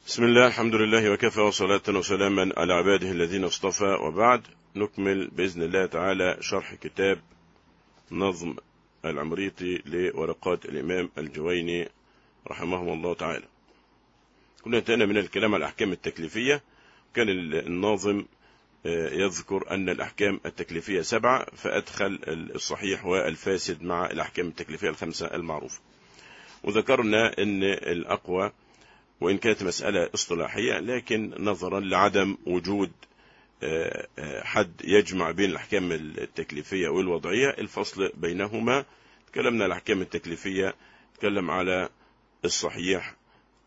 بسم الله الحمد لله وكفى وصلاة وسلاما على عباده الذين اصطفى وبعد نكمل بإذن الله تعالى شرح كتاب نظم العمريطي لورقات الإمام الجويني رحمه الله تعالى كنا انتهينا من الكلام على الأحكام التكليفية كان الناظم يذكر أن الأحكام التكليفية سبعة فأدخل الصحيح والفاسد مع الأحكام التكليفية الخمسة المعروفة وذكرنا أن الأقوى وإن كانت مسألة اصطلاحية لكن نظرا لعدم وجود حد يجمع بين الأحكام التكليفية والوضعية الفصل بينهما تكلمنا الأحكام التكليفية تكلم على الصحيح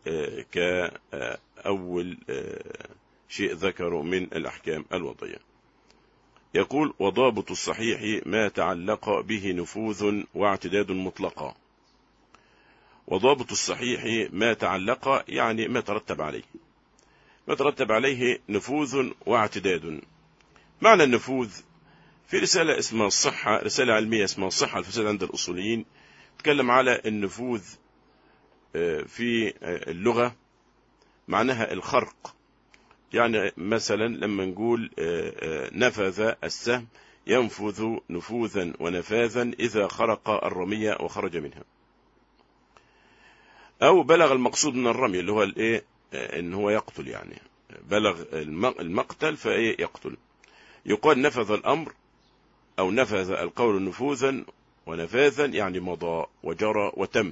كأول شيء ذكره من الأحكام الوضعية يقول وضابط الصحيح ما تعلق به نفوذ واعتداد مطلقا وضابط الصحيح ما تعلق يعني ما ترتب عليه ما ترتب عليه نفوذ واعتداد معنى النفوذ في رسالة اسمها الصحة رسالة علمية اسمها الصحة الفساد عند الأصوليين تكلم على النفوذ في اللغة معناها الخرق يعني مثلا لما نقول نفذ السهم ينفذ نفوذا ونفاذا إذا خرق الرمية وخرج منها أو بلغ المقصود من الرمي اللي هو الإيه إن هو يقتل يعني بلغ المقتل فإيه يقتل يقال نفذ الأمر أو نفذ القول نفوذا ونفاذا يعني مضى وجرى وتم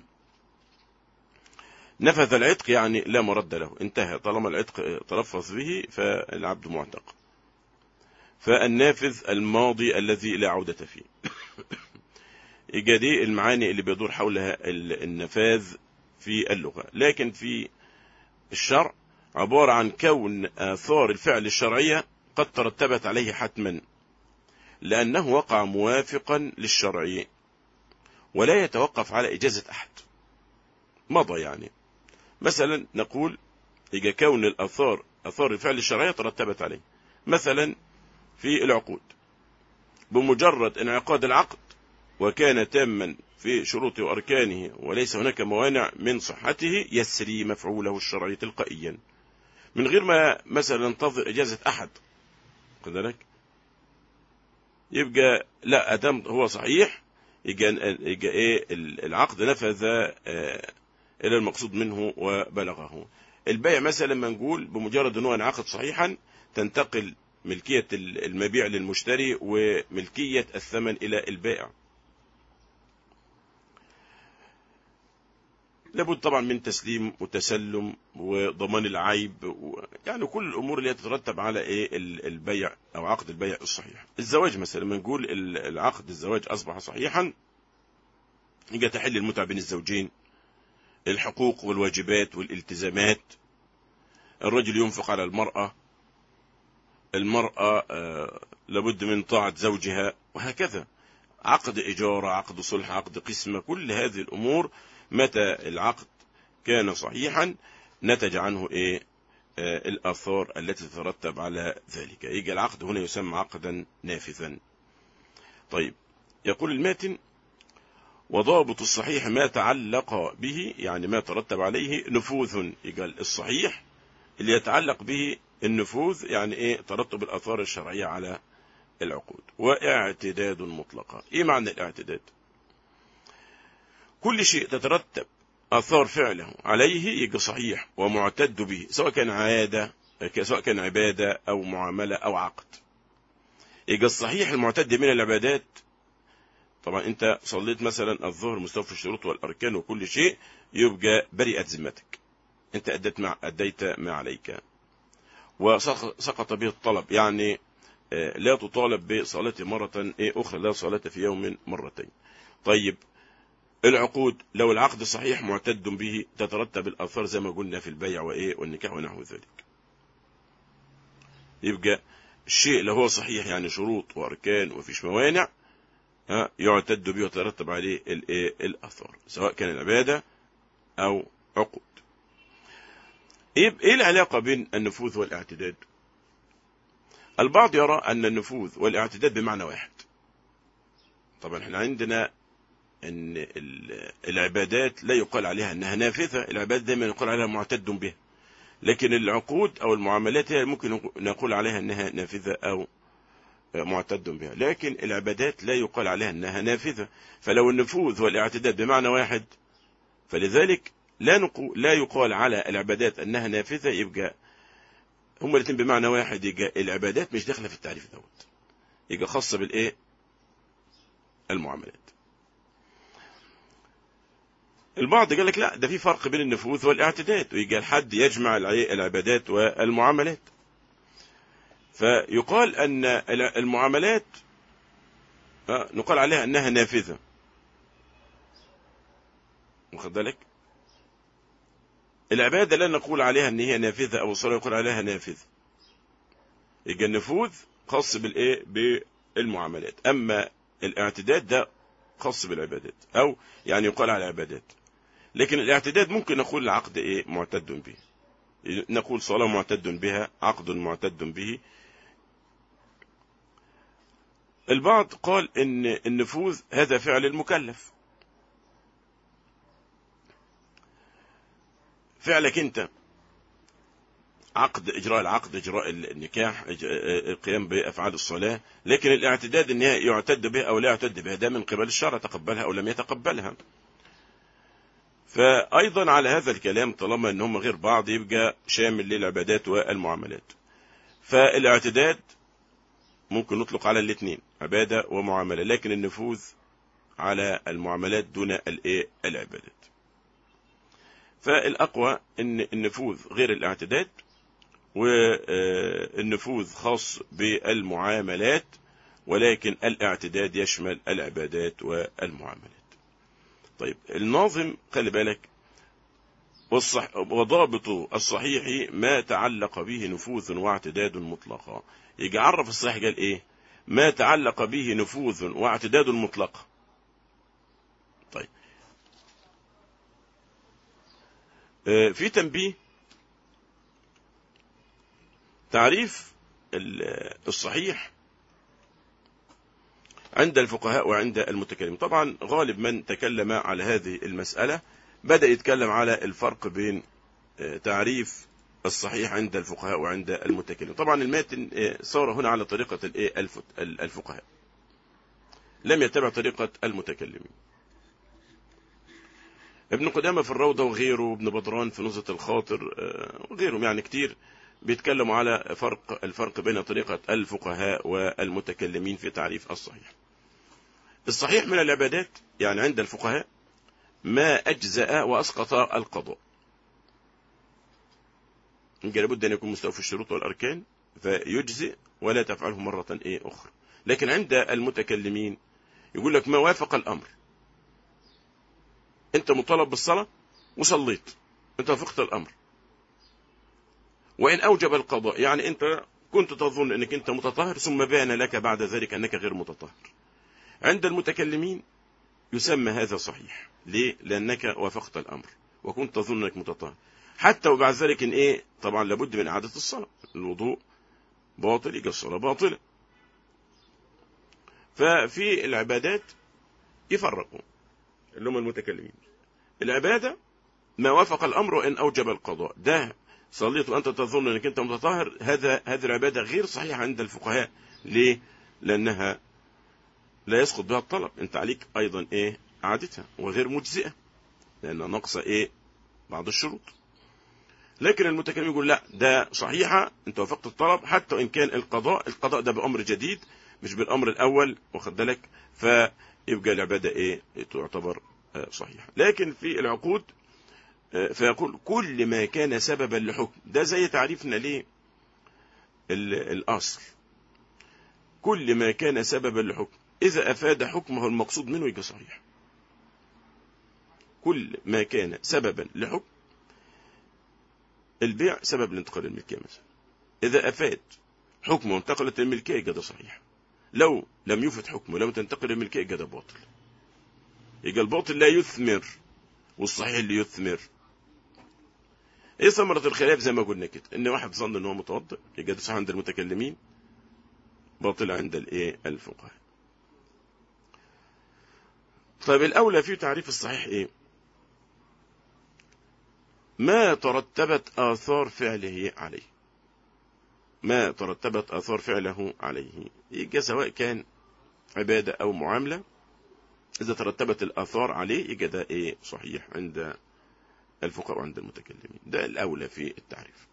نفذ العتق يعني لا مرد له انتهى طالما العتق تلفظ به فالعبد معتق فالنافذ الماضي الذي لا عودة فيه دي المعاني اللي بيدور حولها النفاذ في اللغة لكن في الشرع عبارة عن كون آثار الفعل الشرعية قد ترتبت عليه حتما لأنه وقع موافقا للشرعي ولا يتوقف على إجازة أحد مضى يعني مثلا نقول إذا كون الأثار أثار الفعل الشرعية ترتبت عليه مثلا في العقود بمجرد انعقاد العقد وكان تاما في شروطه وأركانه وليس هناك موانع من صحته يسري مفعوله الشرعي تلقائيا من غير ما مثلا ننتظر إجازة أحد كذلك يبقى لا أدم هو صحيح يجي, يجي إيه العقد نفذ آه إلى المقصود منه وبلغه البيع مثلا لما نقول بمجرد أنه انعقد صحيحا تنتقل ملكية المبيع للمشتري وملكية الثمن إلى البائع لابد طبعا من تسليم وتسلم وضمان العيب و... يعني كل الامور اللي تترتب على ايه البيع او عقد البيع الصحيح الزواج مثلا لما نقول العقد الزواج اصبح صحيحا يجي تحل المتعه بين الزوجين الحقوق والواجبات والالتزامات الرجل ينفق على المراه المراه آه لابد من طاعه زوجها وهكذا عقد اجاره عقد صلح عقد قسمه كل هذه الامور متى العقد كان صحيحا نتج عنه ايه آه الاثار التي تترتب على ذلك يجي العقد هنا يسمى عقدا نافذا طيب يقول الماتن وضابط الصحيح ما تعلق به يعني ما ترتب عليه نفوذ يقال الصحيح اللي يتعلق به النفوذ يعني ايه ترتب الاثار الشرعيه على العقود واعتداد مطلقه ايه معنى الاعتداد كل شيء تترتب آثار فعله عليه يجي صحيح ومعتد به سواء كان عادة سواء كان عبادة أو معاملة أو عقد يجي الصحيح المعتد من العبادات طبعا أنت صليت مثلا الظهر مستوفي الشروط والأركان وكل شيء يبقى برئت ذمتك أنت أديت ما, أديت ما عليك وسقط به الطلب يعني لا تطالب بصلاة مرة أخرى لا صلاة في يوم مرتين طيب العقود لو العقد صحيح معتد به تترتب الآثار زي ما قلنا في البيع وإيه والنكاح ونحو ذلك يبقى الشيء لو هو صحيح يعني شروط وأركان وفيش موانع ها يعتد به وترتب عليه الايه الآثار سواء كان العبادة أو عقود ايه العلاقة بين النفوذ والاعتداد البعض يرى أن النفوذ والاعتداد بمعنى واحد طبعا احنا عندنا ان العبادات لا يقال عليها انها نافذة العبادات دائما يقال عليها معتد بها لكن العقود أو المعاملات هي ممكن نقول عليها أنها نافذة أو معتد بها لكن العبادات لا يقال عليها أنها نافذة فلو النفوذ والاعتداد بمعنى واحد فلذلك لا, نقول لا يقال على العبادات أنها نافذة يبقى هما الاثنين بمعنى واحد يبقى العبادات مش داخله في التعريف دوت يبقى خاصة بالإيه المعاملات البعض قال لك لا ده في فرق بين النفوذ والاعتداد ويجي الحد يجمع العبادات والمعاملات فيقال أن المعاملات نقال عليها أنها نافذة واخد بالك العبادة لا نقول عليها أن هي نافذة أو الصلاة يقول عليها نافذة يبقى النفوذ خاص بالإيه بالمعاملات أما الاعتداد ده خاص بالعبادات أو يعني يقال على العبادات لكن الاعتداد ممكن نقول العقد إيه معتد به نقول صلاة معتد بها عقد معتد به البعض قال ان النفوذ هذا فعل المكلف فعلك انت عقد اجراء العقد اجراء النكاح القيام بافعال الصلاه لكن الاعتداد ان هي يعتد بها او لا يعتد بها ده من قبل الشرع تقبلها او لم يتقبلها فايضا على هذا الكلام طالما ان هم غير بعض يبقى شامل للعبادات والمعاملات فالاعتداد ممكن نطلق على الاثنين عباده ومعامله لكن النفوذ على المعاملات دون الايه العبادات فالاقوى ان النفوذ غير الاعتداد والنفوذ خاص بالمعاملات ولكن الاعتداد يشمل العبادات والمعاملات طيب الناظم خلي بالك والصح وضابط الصحيح ما تعلق به نفوذ واعتداد مطلقا يجي عرف الصحيح قال ايه ما تعلق به نفوذ واعتداد مطلقا طيب في تنبيه تعريف الصحيح عند الفقهاء وعند المتكلمين طبعا غالب من تكلم على هذه المسألة بدأ يتكلم على الفرق بين تعريف الصحيح عند الفقهاء وعند المتكلمين طبعا الماتن صار هنا على طريقة الفقهاء لم يتبع طريقة المتكلمين ابن قدامة في الروضة وغيره ابن بدران في نزهة الخاطر وغيرهم يعني كتير بيتكلموا على فرق الفرق بين طريقة الفقهاء والمتكلمين في تعريف الصحيح الصحيح من العبادات يعني عند الفقهاء ما أجزأ وأسقط القضاء يمكن لابد أن يكون مستوفي الشروط والأركان فيجزئ ولا تفعله مرة إيه أخرى لكن عند المتكلمين يقول لك ما وافق الأمر أنت مطالب بالصلاة وصليت أنت وافقت الأمر وإن أوجب القضاء يعني أنت كنت تظن أنك أنت متطهر ثم بان لك بعد ذلك أنك غير متطهر عند المتكلمين يسمى هذا صحيح ليه؟ لأنك وافقت الأمر وكنت تظن أنك متطهر حتى وبعد ذلك إن إيه طبعا لابد من إعادة الصلاة الوضوء باطل يجي الصلاة باطلة ففي العبادات يفرقوا اللي هم المتكلمين العبادة ما وافق الأمر وإن أوجب القضاء ده صليت وأنت تظن أنك أنت متطهر هذا هذه العبادة غير صحيحة عند الفقهاء ليه؟ لأنها لا يسقط بها الطلب أنت عليك أيضا إيه إعادتها وغير مجزئة لأن نقص إيه بعض الشروط لكن المتكلم يقول لا ده صحيحة أنت وافقت الطلب حتى وإن كان القضاء القضاء ده بأمر جديد مش بالأمر الأول واخد بالك فيبقى العبادة إيه تعتبر صحيحة لكن في العقود فيقول كل ما كان سببا لحكم ده زي تعريفنا ليه الأصل كل ما كان سببا لحكم إذا أفاد حكمه المقصود منه يبقى صحيح كل ما كان سببا لحكم البيع سبب لانتقال الملكية مثلا إذا أفاد حكمه انتقلت الملكية يبقى ده صحيح لو لم يفد حكمه لم تنتقل الملكية يبقى ده باطل يبقى الباطل لا يثمر والصحيح اللي يثمر ايه ثمرة الخلاف زي ما قلنا كده ان واحد ظن ان هو متوضئ يبقى ده صحيح عند المتكلمين باطل عند الايه الفقهاء طيب الاولى في تعريف الصحيح ايه ما ترتبت آثار فعله عليه ما ترتبت آثار فعله عليه يبقى سواء كان عبادة أو معاملة إذا ترتبت الآثار عليه يبقى ده إيه صحيح عند الفقهاء وعند المتكلمين ده الأولى في التعريف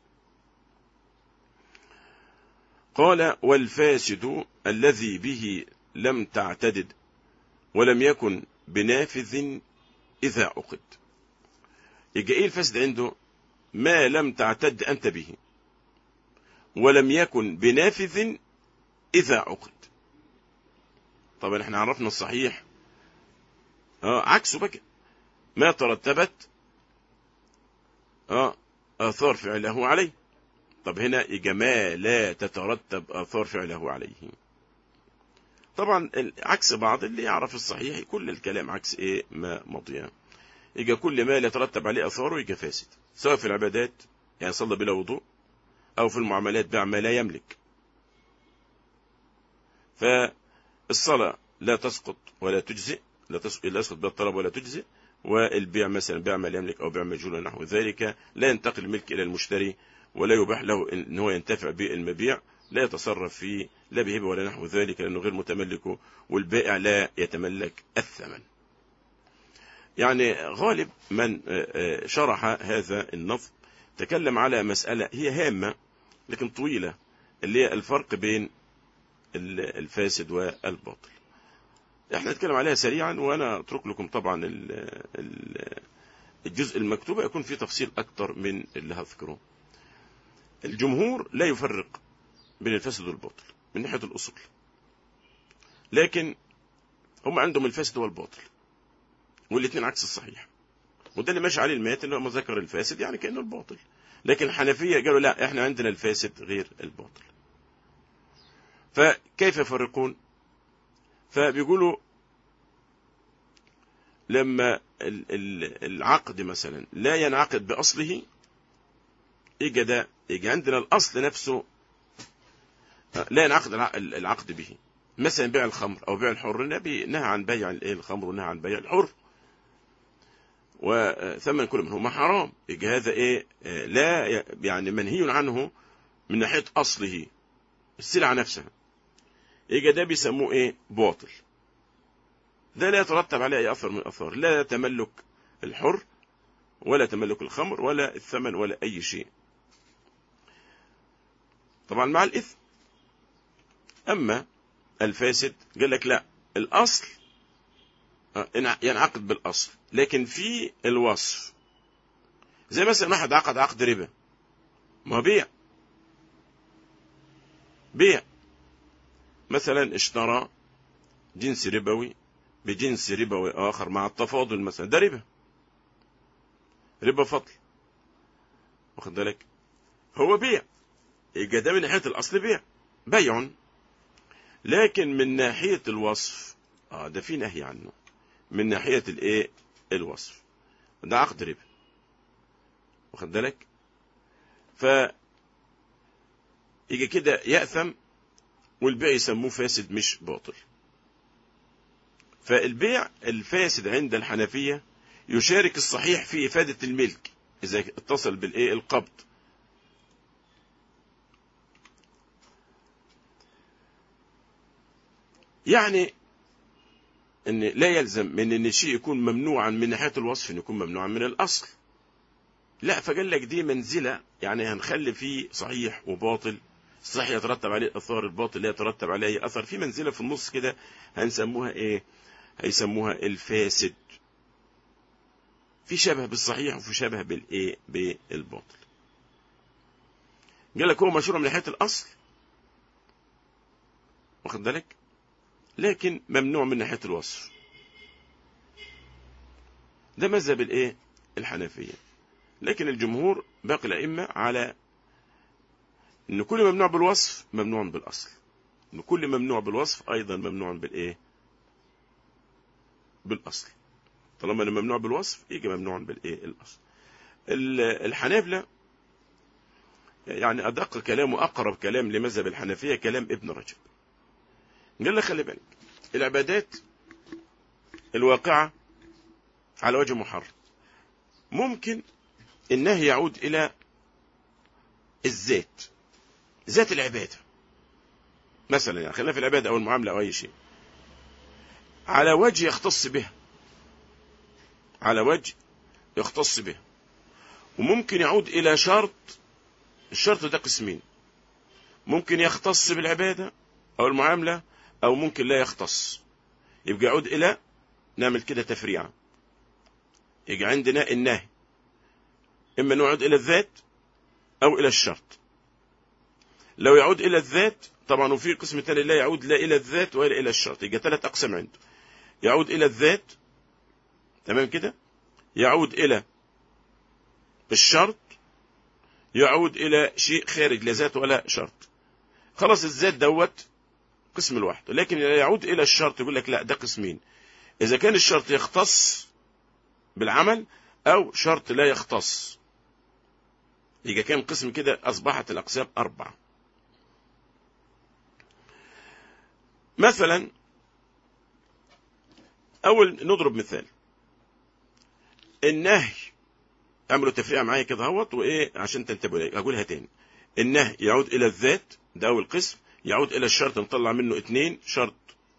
قال والفاسد الذي به لم تعتدد ولم يكن بنافذ إذا عقد يبقى إيه الفاسد عنده ما لم تعتد أنت به ولم يكن بنافذ إذا عقد طبعا احنا عرفنا الصحيح اه عكسه بقى ما ترتبت اه آثار فعله عليه طب هنا يبقى ما لا تترتب آثار فعله عليه طبعا عكس بعض اللي يعرف الصحيح كل الكلام عكس ايه ما مضي يبقى كل ما لا يترتب عليه اثاره يبقى فاسد سواء في العبادات يعني صلى بلا وضوء او في المعاملات باع ما لا يملك فالصلاة لا تسقط ولا تجزئ لا تسقط لا يسقط بالطلب ولا تجزئ والبيع مثلا بيع ما لا يملك او بيع مجهول نحو ذلك لا ينتقل الملك الى المشتري ولا يباح له ان هو ينتفع بالمبيع لا يتصرف فيه لا بهبه ولا نحو ذلك لانه غير متملكه والبائع لا يتملك الثمن يعني غالب من شرح هذا النظم تكلم على مسألة هي هامة لكن طويلة اللي هي الفرق بين الفاسد والباطل احنا نتكلم عليها سريعا وانا اترك لكم طبعا الجزء المكتوب يكون فيه تفصيل اكتر من اللي هذكره الجمهور لا يفرق بين الفاسد والباطل من ناحية الاصول لكن هم عندهم الفاسد والباطل والاثنين عكس الصحيح وده اللي ماشي عليه المات اللي هو ذكر الفاسد يعني كانه الباطل لكن الحنفيه قالوا لا احنا عندنا الفاسد غير الباطل فكيف يفرقون فبيقولوا لما العقد مثلا لا ينعقد باصله يجي ده يجي عندنا الاصل نفسه لا ينعقد العقد به مثلا بيع الخمر او بيع الحر النبي نهى عن بيع الخمر ونهى عن بيع الحر وثمن كل منهما حرام يجي هذا ايه لا يعني منهي عنه من ناحيه اصله السلعه نفسها يجي ده بيسموه ايه باطل ده لا يترتب عليه اي اثر من الاثار لا تملك الحر ولا تملك الخمر ولا الثمن ولا اي شيء طبعا مع الاثم اما الفاسد قال لك لا الاصل ينعقد بالاصل لكن في الوصف زي مثلا واحد عقد عقد ربا ما بيع بيع مثلا اشترى جنس ربوي بجنس ربوي اخر مع التفاضل مثلا ده ربا ربا فضل واخد بالك هو بيع يبقى ده من ناحيه الاصل بيع بيع لكن من ناحيه الوصف اه ده في نهي عنه من ناحية الايه الوصف ده عقد ربا واخد بالك ف يجي كده يأثم والبيع يسموه فاسد مش باطل فالبيع الفاسد عند الحنفية يشارك الصحيح في إفادة الملك إذا اتصل بالإيه القبض يعني ان لا يلزم من ان شيء يكون ممنوعا من ناحيه الوصف ان يكون ممنوعا من الاصل لا فقال لك دي منزله يعني هنخلي فيه صحيح وباطل الصحيح يترتب عليه اثار الباطل لا يترتب عليه اثر في منزله في النص كده هنسموها ايه هيسموها الفاسد في شبه بالصحيح وفي شبه بالايه بالباطل قال لك هو مشروع من ناحيه الاصل واخد بالك لكن ممنوع من ناحيه الوصف ده مذهب الايه الحنفيه لكن الجمهور باقي الائمه على ان كل ممنوع بالوصف ممنوع بالاصل ان كل ممنوع بالوصف ايضا ممنوع بالايه بالاصل طالما انه ممنوع بالوصف يجي ممنوع بالايه الاصل الحنابلة يعني ادق كلام واقرب كلام لمذهب الحنفيه كلام ابن رجب قال لك خلي بالك العبادات الواقعة على وجه محرم ممكن النهي يعود إلى الذات ذات العبادة مثلا يعني خلينا في العبادة أو المعاملة أو أي شيء على وجه يختص بها على وجه يختص بها وممكن يعود إلى شرط الشرط ده قسمين ممكن يختص بالعبادة أو المعاملة أو ممكن لا يختص يبقى يعود إلى نعمل كده تفريعة يجي عندنا النهي إما نعود إلى الذات أو إلى الشرط لو يعود إلى الذات طبعا وفي قسم تاني لا يعود لا إلى الذات ولا إلى الشرط يبقى ثلاث أقسام عنده يعود إلى الذات تمام كده يعود إلى الشرط يعود إلى شيء خارج لا ذات ولا شرط خلاص الذات دوت قسم لوحده لكن يعود إلى الشرط يقول لك لا ده قسمين إذا كان الشرط يختص بالعمل أو شرط لا يختص يبقى كان قسم كده أصبحت الأقسام أربعة مثلا أول نضرب مثال النهي اعملوا تفريعة معايا كده اهوت وايه عشان تنتبهوا لي اقولها تاني النهي يعود الى الذات ده اول قسم يعود الى الشرط نطلع منه اثنين شرط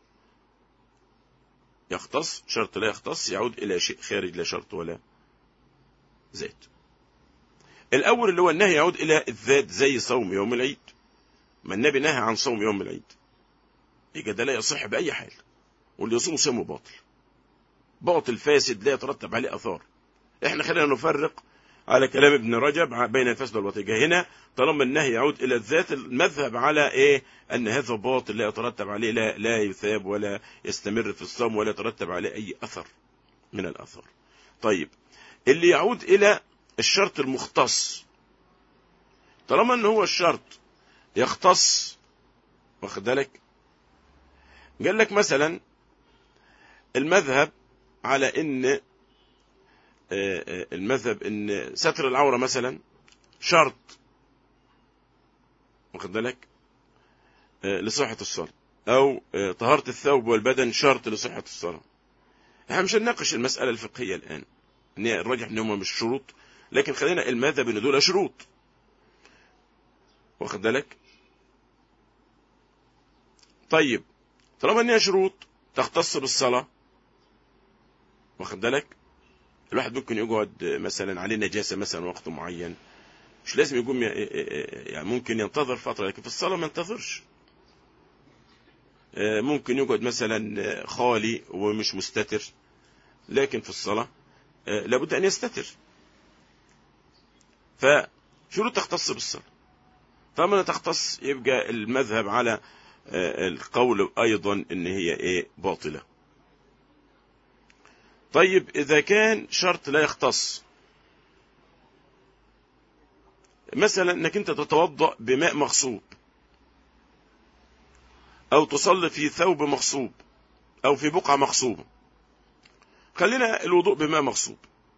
يختص شرط لا يختص يعود الى شيء خارج لا شرط ولا ذات الاول اللي هو النهي يعود الى الذات زي صوم يوم العيد ما النبي نهى عن صوم يوم العيد يبقى ده لا يصح باي حال واللي يصوم صومه باطل باطل فاسد لا يترتب عليه اثار احنا خلينا نفرق على كلام ابن رجب بين الفسد والوطيجة هنا طالما النهي يعود الى الذات المذهب على ايه ان هذا باطل لا يترتب عليه لا, لا يثاب ولا يستمر في الصوم ولا يترتب عليه اي اثر من الاثار طيب اللي يعود الى الشرط المختص طالما ان هو الشرط يختص واخد بالك قال لك مثلا المذهب على ان المذهب ان ستر العورة مثلا شرط واخد بالك لصحة الصلاة او طهارة الثوب والبدن شرط لصحة الصلاة احنا مش هنناقش المسألة الفقهية الآن ان الراجح ان هم مش شروط لكن خلينا المذهب ان دول شروط واخد بالك طيب طالما ان هي شروط تختص بالصلاة واخد بالك الواحد ممكن يقعد مثلا عليه نجاسة مثلا وقت معين مش لازم يقوم يعني ممكن ينتظر فترة لكن في الصلاة ما ينتظرش ممكن يقعد مثلا خالي ومش مستتر لكن في الصلاة لابد أن يستتر فشروط تختص بالصلاة فما تختص يبقى المذهب على القول أيضا ان هي ايه باطلة طيب إذا كان شرط لا يختص مثلا انك انت تتوضأ بماء مغصوب او تصلي في ثوب مغصوب او في بقعة مغصوبة خلينا الوضوء بماء مغصوب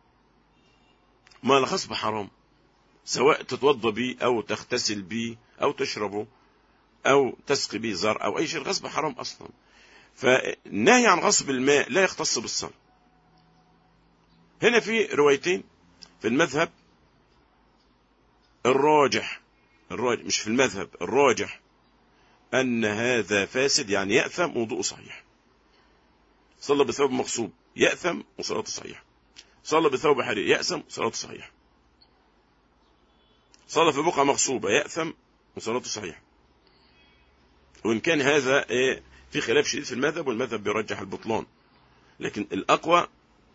ما الغصب حرام سواء تتوضى به او تغتسل به او تشربه او تسقي به زرع او اي شيء الغصب حرام اصلا فالنهي عن غصب الماء لا يختص بالصلاة هنا في روايتين في المذهب الراجح الراجح مش في المذهب الراجح أن هذا فاسد يعني يأثم وضوء صحيح صلى بثوب مغصوب يأثم وصلاته صحيحة صلى بثوب حرير يأثم وصلاته صحيحة صلى في بقعة مغصوبة يأثم وصلاته صحيحة وإن كان هذا إيه في خلاف شديد في المذهب والمذهب بيرجح البطلان لكن الأقوى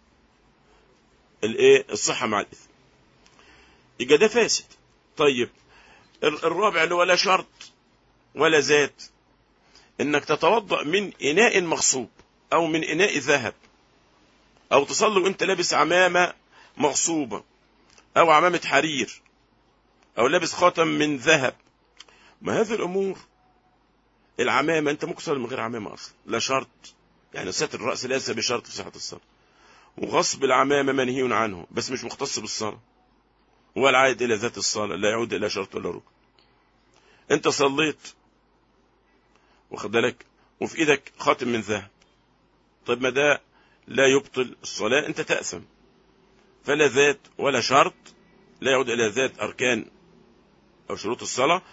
الايه الصحة مع الإثم يبقى ده فاسد طيب الرابع اللي هو لا شرط ولا ذات انك تتوضأ من اناء مغصوب او من اناء ذهب او تصلي وانت لابس عمامة مغصوبة او عمامة حرير او لابس خاتم من ذهب ما هذه الامور العمامة انت ممكن تصلي من غير عمامة اصلا لا شرط يعني ستر الرأس ليس بشرط في صحة الصلاة وغصب العمامة منهي عنه بس مش مختص بالصلاة ولا عائد إلى ذات الصلاة لا يعود إلى شرط ولا ركن أنت صليت واخد بالك وفي إيدك خاتم من ذهب طيب ما ده لا يبطل الصلاة أنت تأثم فلا ذات ولا شرط لا يعود إلى ذات أركان أو شروط الصلاة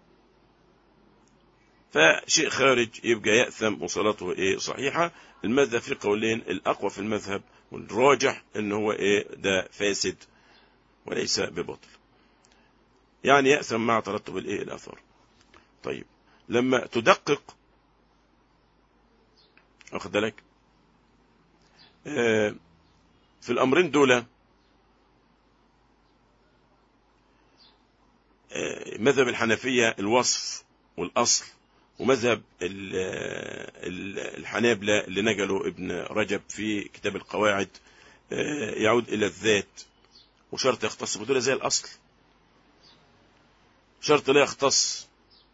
فشيء خارج يبقى يأثم وصلاته إيه صحيحة المذهب في قولين الأقوى في المذهب والراجح إن هو إيه ده فاسد وليس ببطل يعني يأثم مع ترتب الإيه الأثر طيب لما تدقق واخد بالك آه في الأمرين دول آه مذهب الحنفية الوصف والأصل ومذهب الحنابلة اللي نقله ابن رجب في كتاب القواعد يعود إلى الذات وشرط يختص بدول زي الأصل شرط لا يختص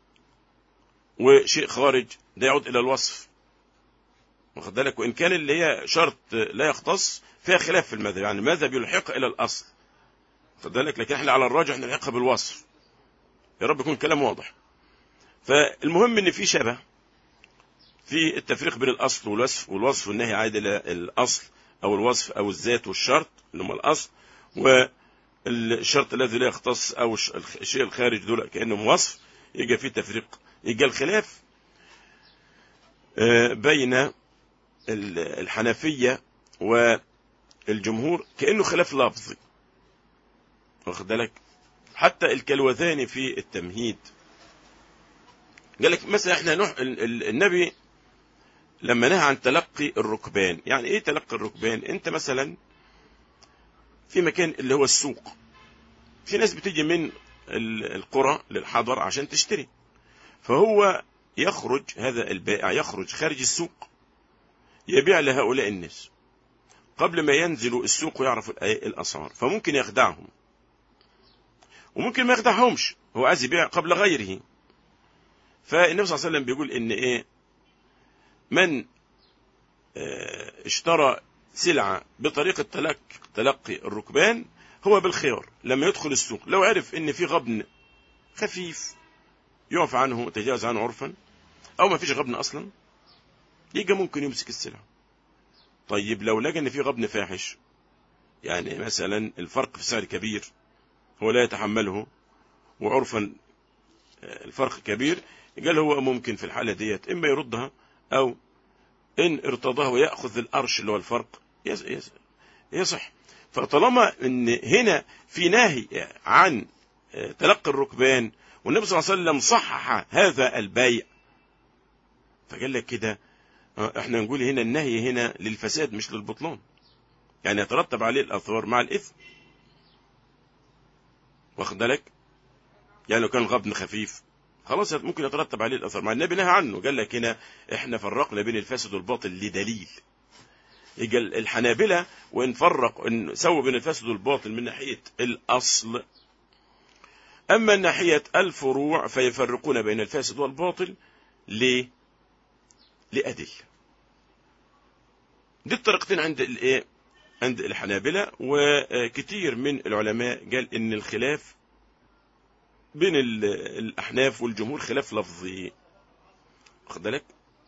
وشيء خارج ده يعود إلى الوصف واخد بالك وإن كان اللي هي شرط لا يختص فيها خلاف في المذهب يعني المذهب يلحق إلى الأصل واخد بالك لكن احنا على الراجح نلحقها بالوصف يا رب يكون كلام واضح فالمهم ان في شبه في التفريق بين الاصل والوصف والوصف والنهي عاد الى الاصل او الوصف او الذات والشرط اللي هم الاصل والشرط الذي لا يختص او الشيء الخارج دول كانهم وصف يجي في تفريق يجي الخلاف بين الحنفيه والجمهور كانه خلاف لفظي واخد بالك حتى الكلوذاني في التمهيد قال لك مثلا احنا نوح النبي لما نهى عن تلقي الركبان يعني ايه تلقي الركبان انت مثلا في مكان اللي هو السوق في ناس بتيجي من القرى للحضر عشان تشتري فهو يخرج هذا البائع يخرج خارج السوق يبيع لهؤلاء الناس قبل ما ينزلوا السوق ويعرفوا الاسعار فممكن يخدعهم وممكن ما يخدعهمش هو عايز يبيع قبل غيره فالنبي صلى الله عليه وسلم بيقول ان ايه من اه اشترى سلعة بطريقة تلقي, تلقي الركبان هو بالخيار لما يدخل السوق لو عرف ان في غبن خفيف يعفى عنه تجاوز عنه عرفا او ما فيش غبن اصلا يجي ممكن يمسك السلعة طيب لو لقى ان في غبن فاحش يعني مثلا الفرق في السعر كبير هو لا يتحمله وعرفا الفرق كبير قال هو ممكن في الحالة ديت إما يردها أو إن ارتضاه ويأخذ الأرش اللي هو الفرق يصح فطالما إن هنا في نهي عن تلقي الركبان والنبي صلى الله عليه وسلم صحح هذا البيع فقال لك كده احنا نقول هنا النهي هنا للفساد مش للبطلان يعني يترتب عليه الأثار مع الإثم واخد بالك يعني لو كان غبن خفيف خلاص ممكن يترتب عليه الاثر مع النبي نهى عنه قال لك هنا احنا فرقنا بين الفاسد والباطل لدليل يجي الحنابلة وان فرق ان سووا بين الفاسد والباطل من ناحية الاصل اما ناحية الفروع فيفرقون بين الفاسد والباطل ليه لأدل دي الطريقتين عند الايه عند الحنابلة وكتير من العلماء قال ان الخلاف بين الأحناف والجمهور خلاف لفظي واخد بالك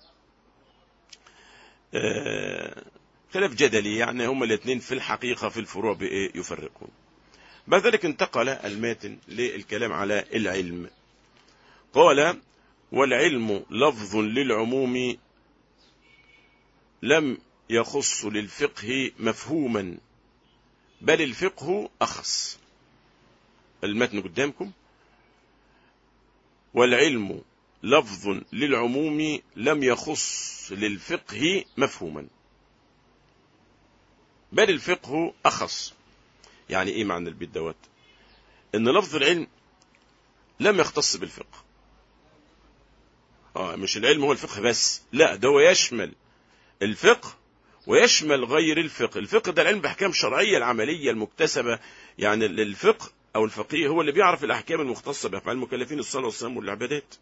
آه خلاف جدلي يعني هما الاثنين في الحقيقة في الفروع بإيه يفرقون بعد ذلك انتقل الماتن للكلام على العلم قال والعلم لفظ للعموم لم يخص للفقه مفهوما بل الفقه أخص المتن قدامكم والعلم لفظ للعموم لم يخص للفقه مفهوما بل الفقه أخص يعني إيه معنى البيت دوت إن لفظ العلم لم يختص بالفقه آه مش العلم هو الفقه بس لا ده هو يشمل الفقه ويشمل غير الفقه الفقه ده العلم بأحكام شرعية العملية المكتسبة يعني الفقه أو الفقيه هو اللي بيعرف الأحكام المختصة بأفعال المكلفين الصلاة والصيام والعبادات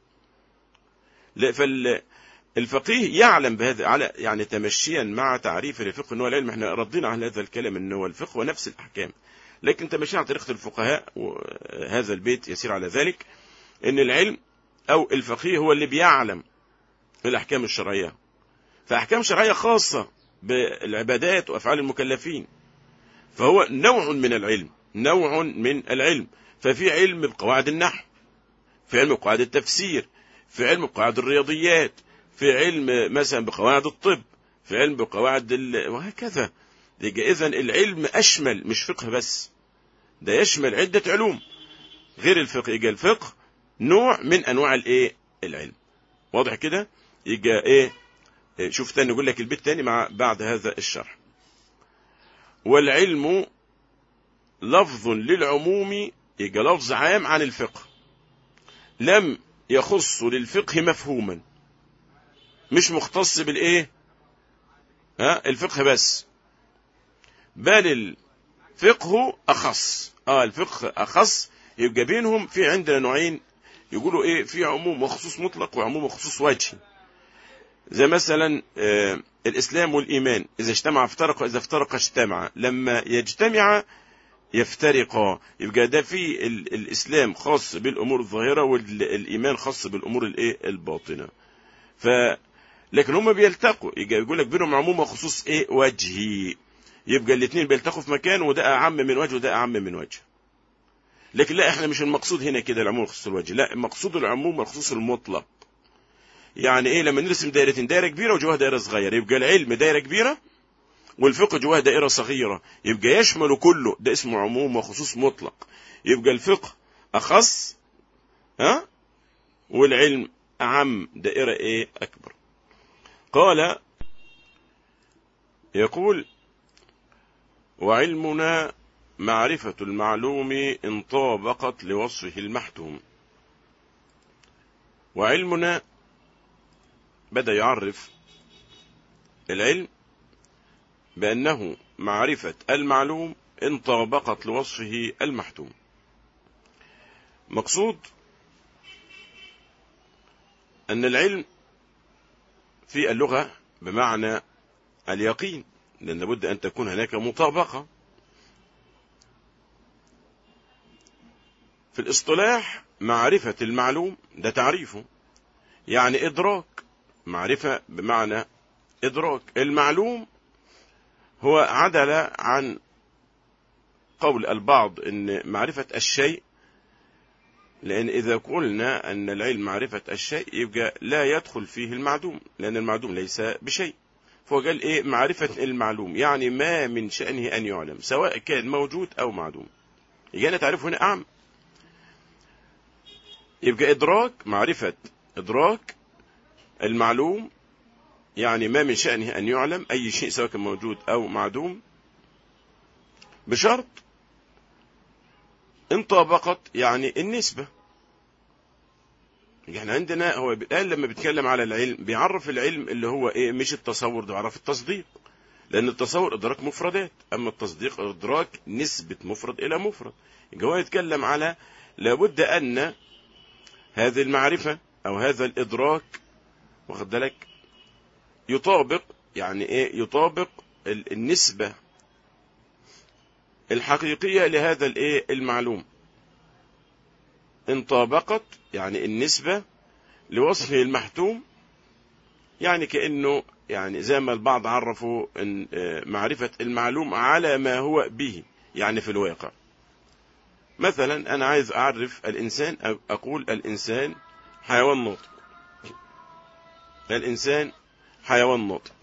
فالفقيه يعلم بهذا على يعني تمشيا مع تعريف الفقه ان هو العلم احنا ردينا على هذا الكلام ان هو الفقه ونفس الاحكام لكن تمشيا على طريقه الفقهاء وهذا البيت يسير على ذلك ان العلم او الفقيه هو اللي بيعلم الاحكام الشرعيه فاحكام شرعيه خاصه بالعبادات وافعال المكلفين فهو نوع من العلم نوع من العلم ففي علم بقواعد النحو في علم بقواعد التفسير في علم بقواعد الرياضيات في علم مثلا بقواعد الطب في علم بقواعد ال... وهكذا إذا العلم أشمل مش فقه بس ده يشمل عدة علوم غير الفقه يجي الفقه نوع من أنواع الإيه العلم واضح كده يجي إيه شوف تاني يقول لك البيت تاني مع بعد هذا الشرح والعلم لفظ للعموم يجي لفظ عام عن الفقه لم يخص للفقه مفهوما مش مختص بالايه ها الفقه بس بل الفقه اخص اه الفقه اخص يبقى بينهم في عندنا نوعين يقولوا ايه في عموم وخصوص مطلق وعموم وخصوص وجهي زي مثلا آه الاسلام والايمان اذا اجتمع افترق اذا افترق اجتمع لما يجتمع يفترقا يبقى ده في الاسلام خاص بالامور الظاهره والايمان خاص بالامور الايه الباطنه ف لكن هم بيلتقوا يقول لك بينهم عموم وخصوص ايه وجهي يبقى الاثنين بيلتقوا في مكان وده اعم من وجه وده اعم من وجه لكن لا احنا مش المقصود هنا كده العموم وخصوص الوجه لا المقصود العموم والخصوص المطلق يعني ايه لما نرسم دائرتين دائره كبيره وجواها دائره صغيره يبقى العلم دائره كبيره والفقه جواها دائره صغيره يبقى يشمل كله ده اسمه عموم وخصوص مطلق يبقى الفقه اخص ها والعلم اعم دائره ايه اكبر قال يقول وعلمنا معرفة المعلوم إن طابقت لوصفه المحتوم وعلمنا بدأ يعرف العلم بأنه معرفة المعلوم إن طابقت لوصفه المحتوم مقصود أن العلم في اللغة بمعنى اليقين لأن لابد أن تكون هناك مطابقة في الاصطلاح معرفة المعلوم ده تعريفه يعني إدراك معرفة بمعنى إدراك المعلوم هو عدل عن قول البعض أن معرفة الشيء لأن إذا قلنا أن العلم معرفة الشيء يبقى لا يدخل فيه المعدوم لأن المعدوم ليس بشيء فهو قال إيه معرفة المعلوم يعني ما من شأنه أن يعلم سواء كان موجود أو معدوم يبقى تعرفه هنا أعم يبقى إدراك معرفة إدراك المعلوم يعني ما من شأنه أن يعلم أي شيء سواء كان موجود أو معدوم بشرط إن طابقت يعني النسبة يعني عندنا هو الآن لما بيتكلم على العلم بيعرف العلم اللي هو إيه مش التصور ده بيعرف التصديق لأن التصور إدراك مفردات أما التصديق إدراك نسبة مفرد إلى مفرد يبقى هو يتكلم على لابد أن هذه المعرفة أو هذا الإدراك واخد بالك يطابق يعني إيه يطابق النسبة الحقيقية لهذا الإيه المعلوم إن طابقت يعني النسبة لوصفه المحتوم يعني كأنه يعني زي ما البعض عرفوا إن معرفة المعلوم على ما هو به يعني في الواقع مثلا أنا عايز أعرف الإنسان أقول الإنسان حيوان ناطق الإنسان حيوان ناطق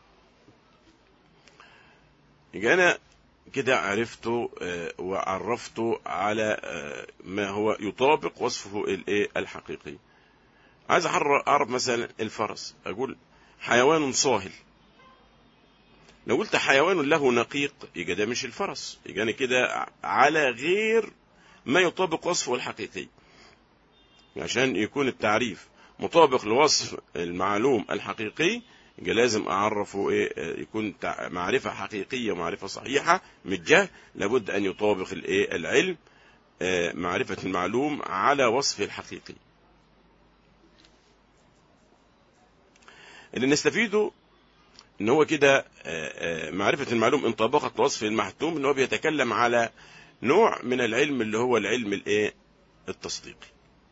يبقى أنا كده عرفته وعرفته على ما هو يطابق وصفه الايه الحقيقي عايز اعرف مثلا الفرس اقول حيوان صاهل لو قلت حيوان له نقيق يبقى ده مش الفرس يبقى انا كده على غير ما يطابق وصفه الحقيقي عشان يكون التعريف مطابق لوصف المعلوم الحقيقي يبقى لازم اعرفه ايه يكون معرفه حقيقيه ومعرفه صحيحه من الجهل لابد ان يطابق الايه العلم معرفه المعلوم على وصفه الحقيقي اللي نستفيده ان هو كده معرفه المعلوم ان طابقت لوصف المحتوم ان هو بيتكلم على نوع من العلم اللي هو العلم الايه التصديقي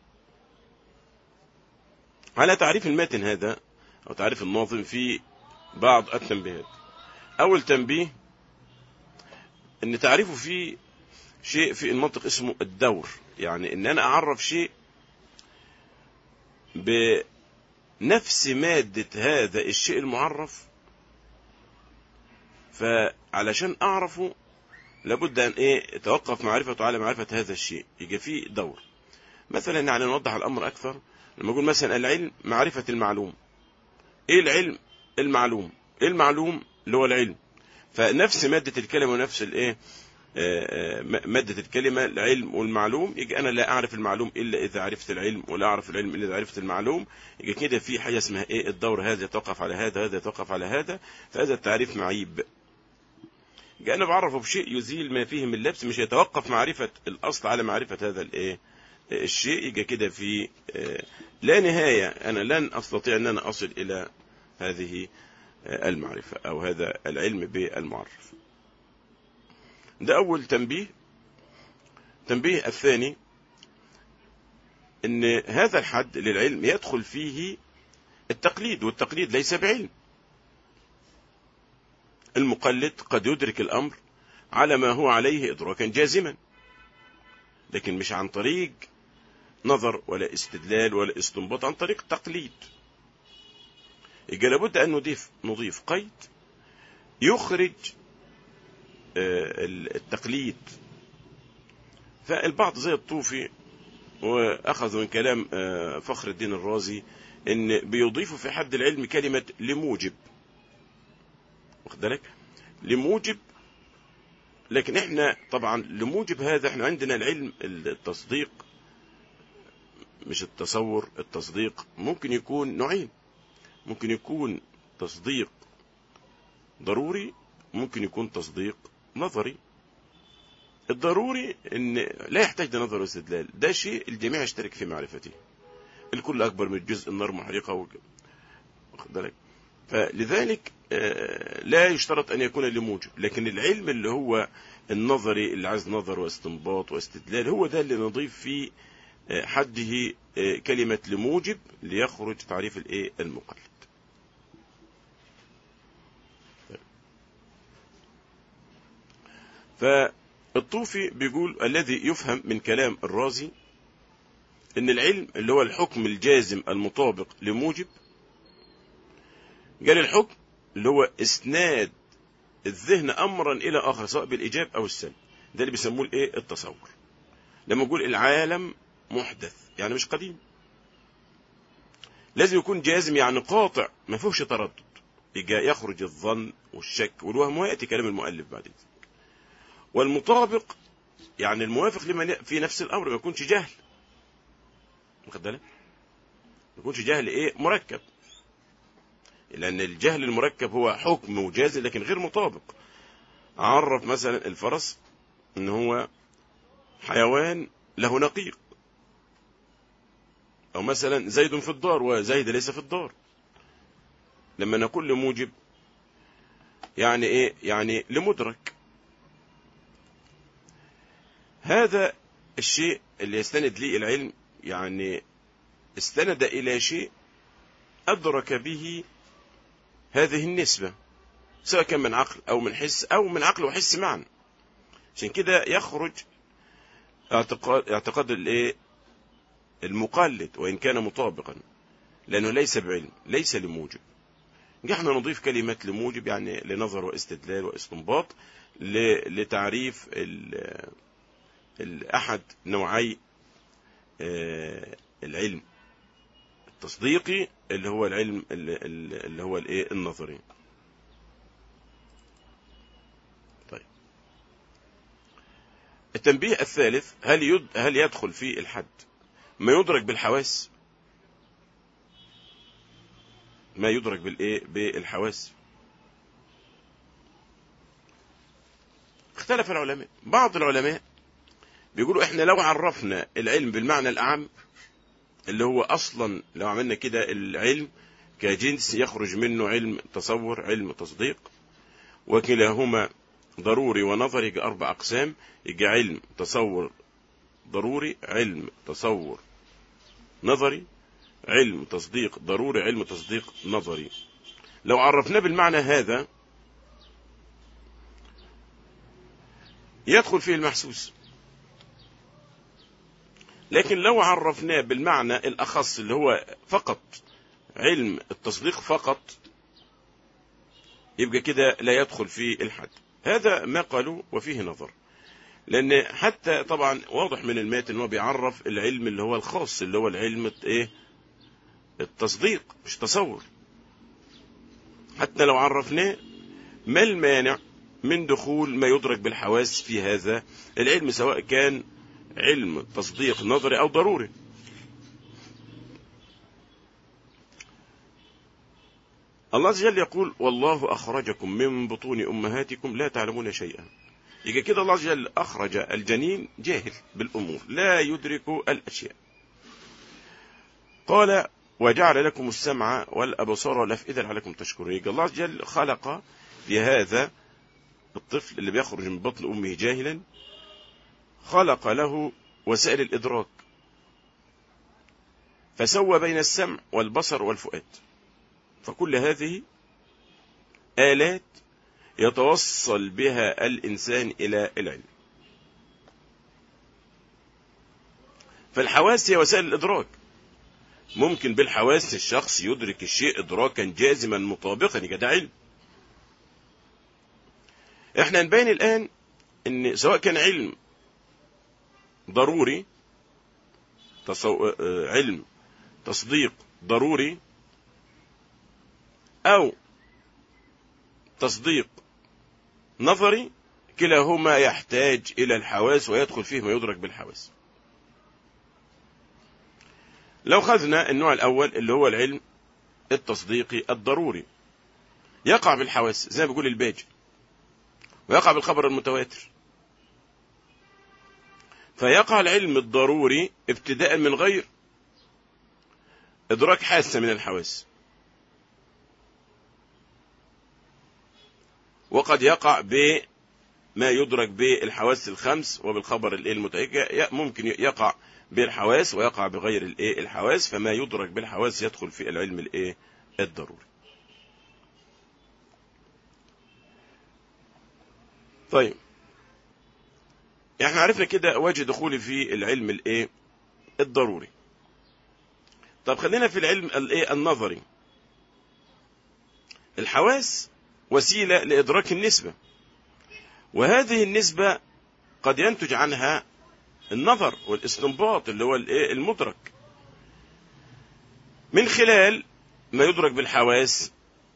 على تعريف الماتن هذا أو تعريف الناظم في بعض التنبيهات أول تنبيه أن تعريفه فيه شيء في المنطق اسمه الدور يعني ان انا اعرف شيء بنفس مادة هذا الشيء المعرف فعلشان اعرفه لابد ان ايه توقف معرفته على معرفة هذا الشيء يجي فيه دور مثلا يعني نوضح الامر اكثر لما اقول مثلا العلم معرفة المعلوم ايه العلم المعلوم ايه المعلوم اللي هو العلم فنفس مادة الكلمة ونفس الايه مادة الكلمة العلم والمعلوم يجي أنا لا أعرف المعلوم إلا إذا عرفت العلم ولا أعرف العلم إلا إذا عرفت المعلوم يجي كده في حاجة اسمها إيه الدور هذا يتوقف على هذا هذا يتوقف على هذا فهذا التعريف معيب يجي أنا بعرفه بشيء يزيل ما فيه من لبس مش يتوقف معرفة الأصل على معرفة هذا الإيه الشيء يجي كده في لا نهاية أنا لن أستطيع أن أنا أصل إلى هذه المعرفة أو هذا العلم بالمعرف ده أول تنبيه تنبيه الثاني أن هذا الحد للعلم يدخل فيه التقليد والتقليد ليس بعلم المقلد قد يدرك الأمر على ما هو عليه إدراكا جازما لكن مش عن طريق نظر ولا استدلال ولا استنباط عن طريق تقليد يبقى لابد أن نضيف نضيف قيد يخرج التقليد فالبعض زي الطوفي وأخذ من كلام فخر الدين الرازي ان بيضيفوا في حد العلم كلمة لموجب واخد بالك لموجب لكن احنا طبعا لموجب هذا احنا عندنا العلم التصديق مش التصور التصديق ممكن يكون نوعين ممكن يكون تصديق ضروري ممكن يكون تصديق نظري الضروري ان لا يحتاج لنظر واستدلال ده شيء الجميع يشترك في معرفته الكل اكبر من الجزء النار محرقه واخد بالك فلذلك لا يشترط ان يكون لموجب لكن العلم اللي هو النظري اللي عايز نظر واستنباط واستدلال هو ده اللي نضيف فيه حده كلمة لموجب ليخرج تعريف الايه المقلد فالطوفي بيقول الذي يفهم من كلام الرازي ان العلم اللي هو الحكم الجازم المطابق لموجب قال الحكم اللي هو اسناد الذهن امرا الى اخر سواء بالايجاب او السلب ده اللي بيسموه الايه التصور لما نقول العالم محدث يعني مش قديم لازم يكون جازم يعني قاطع ما فيهوش تردد يخرج الظن والشك والوهم وياتي كلام المؤلف بعد ذلك والمطابق يعني الموافق لمن في نفس الامر ما يكونش جهل واخد بالك ما يكونش جهل ايه مركب لان الجهل المركب هو حكم وجازم لكن غير مطابق عرف مثلا الفرس ان هو حيوان له نقيق او مثلا زيد في الدار وزيد ليس في الدار لما نقول لموجب يعني ايه يعني لمدرك هذا الشيء اللي يستند ليه العلم يعني استند الى شيء ادرك به هذه النسبة سواء كان من عقل او من حس او من عقل وحس معا عشان كده يخرج اعتقاد اعتقاد الايه المقلد وان كان مطابقا لانه ليس بعلم ليس لموجب احنا نضيف كلمة لموجب يعني لنظر واستدلال واستنباط لتعريف احد نوعي العلم التصديقي اللي هو العلم اللي هو الايه النظري طيب التنبيه الثالث هل يد هل يدخل في الحد ما يدرك بالحواس ما يدرك بالايه بالحواس اختلف العلماء بعض العلماء بيقولوا احنا لو عرفنا العلم بالمعنى الاعم اللي هو اصلا لو عملنا كده العلم كجنس يخرج منه علم تصور علم تصديق وكلاهما ضروري ونظري يجي اربع اقسام يجي علم تصور ضروري علم تصور نظري علم تصديق ضروري علم تصديق نظري لو عرفناه بالمعنى هذا يدخل فيه المحسوس لكن لو عرفناه بالمعنى الأخص اللي هو فقط علم التصديق فقط يبقى كده لا يدخل في الحد هذا ما قالوا وفيه نظر لأن حتى طبعا واضح من المات ان هو بيعرف العلم اللي هو الخاص اللي هو العلم ايه التصديق مش تصور حتى لو عرفناه ما المانع من دخول ما يدرك بالحواس في هذا العلم سواء كان علم تصديق نظري أو ضروري الله عز وجل يقول والله أخرجكم من بطون أمهاتكم لا تعلمون شيئا يجي كده الله عز وجل أخرج الجنين جاهل بالأمور لا يدرك الأشياء قال وجعل لكم السمع والأبصار والأفئدة لعلكم تشكرون يجي الله عز وجل خلق بهذا الطفل اللي بيخرج من بطن أمه جاهلا خلق له وسائل الإدراك فسوى بين السمع والبصر والفؤاد فكل هذه آلات يتوصل بها الإنسان إلى العلم فالحواس هي وسائل الإدراك ممكن بالحواس الشخص يدرك الشيء إدراكا جازما مطابقا ده علم احنا نبين الآن ان سواء كان علم ضروري تصو... علم تصديق ضروري أو تصديق نظري كلاهما يحتاج إلى الحواس ويدخل فيه ما يدرك بالحواس لو خذنا النوع الأول اللي هو العلم التصديقي الضروري يقع بالحواس زي ما بيقول الباجي ويقع بالخبر المتواتر فيقع العلم الضروري ابتداء من غير إدراك حاسة من الحواس وقد يقع بما يدرك بالحواس الخمس وبالخبر المتأكد ممكن يقع بالحواس ويقع بغير الايه الحواس فما يدرك بالحواس يدخل في العلم الايه الضروري طيب احنا عرفنا كده وجه دخولي في العلم الايه الضروري طب خلينا في العلم الايه النظري الحواس وسيلة لإدراك النسبة وهذه النسبة قد ينتج عنها النظر والاستنباط اللي هو المدرك من خلال ما يدرك بالحواس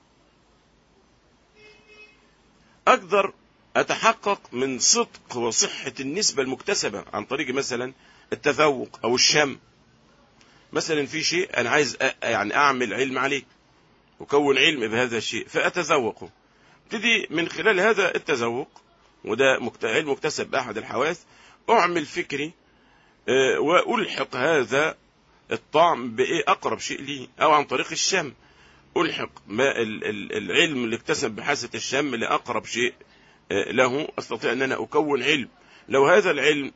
أقدر أتحقق من صدق وصحة النسبة المكتسبة عن طريق مثلا التذوق أو الشم مثلا في شيء أنا عايز يعني أعمل علم عليه وكون علم بهذا الشيء فأتذوقه ابتدي من خلال هذا التذوق وده علم مكتسب بأحد الحواس أعمل فكري وألحق هذا الطعم بإيه أقرب شيء لي أو عن طريق الشم ألحق ما العلم اللي اكتسب بحاسة الشم لأقرب شيء له أستطيع أن أنا أكون علم لو هذا العلم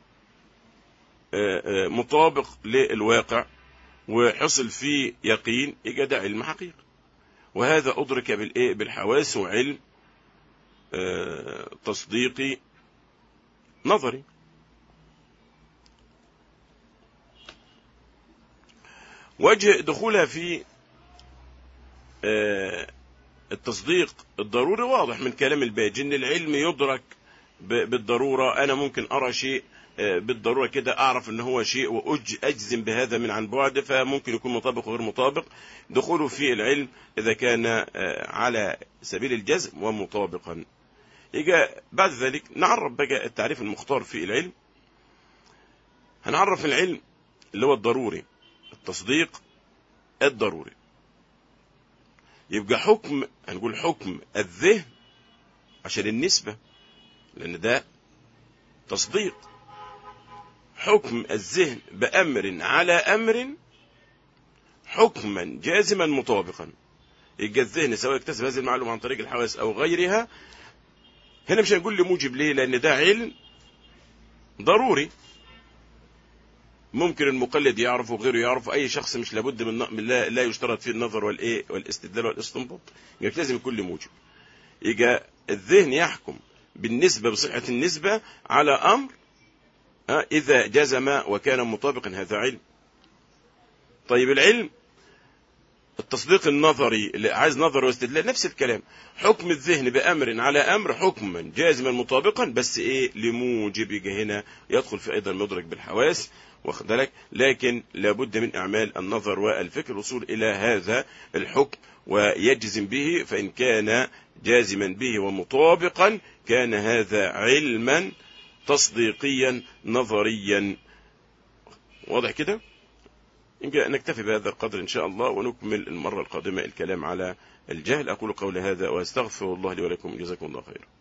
مطابق للواقع وحصل فيه يقين يبقى ده علم حقيقي وهذا أدرك بالإيه بالحواس وعلم تصديقي نظري وجه دخولها في التصديق الضروري واضح من كلام الباجي ان العلم يدرك بالضرورة انا ممكن ارى شيء بالضرورة كده اعرف ان هو شيء واجزم بهذا من عن بعد فممكن يكون مطابق وغير مطابق دخوله في العلم اذا كان على سبيل الجزم ومطابقا يجي بعد ذلك نعرف بقى التعريف المختار في العلم هنعرف العلم اللي هو الضروري التصديق الضروري يبقى حكم هنقول حكم الذهن عشان النسبة لأن ده تصديق حكم الذهن بأمر على أمر حكما جازما مطابقا يبقى الذهن سواء اكتسب هذه المعلومة عن طريق الحواس أو غيرها هنا مش هنقول لي موجب ليه لأن ده علم ضروري ممكن المقلد يعرف وغيره يعرف اي شخص مش لابد من لا, لا يشترط فيه النظر والايه والاستدلال والاستنباط يبقى لازم يكون له موجب يبقى الذهن يحكم بالنسبه بصحه النسبه على امر ها إذا جزم وكان مطابقا هذا علم طيب العلم التصديق النظري اللي عايز نظر واستدلال نفس الكلام حكم الذهن بأمر على أمر حكما جازما مطابقا بس إيه لموجب يجي هنا يدخل في أيضا مدرك بالحواس واخد بالك لكن لابد من إعمال النظر والفكر الوصول إلى هذا الحكم ويجزم به فإن كان جازما به ومطابقا كان هذا علما تصديقيا نظريا واضح كده نكتفي بهذا القدر إن شاء الله ونكمل المرة القادمة الكلام على الجهل أقول قول هذا وأستغفر الله لي ولكم جزاكم الله خيرا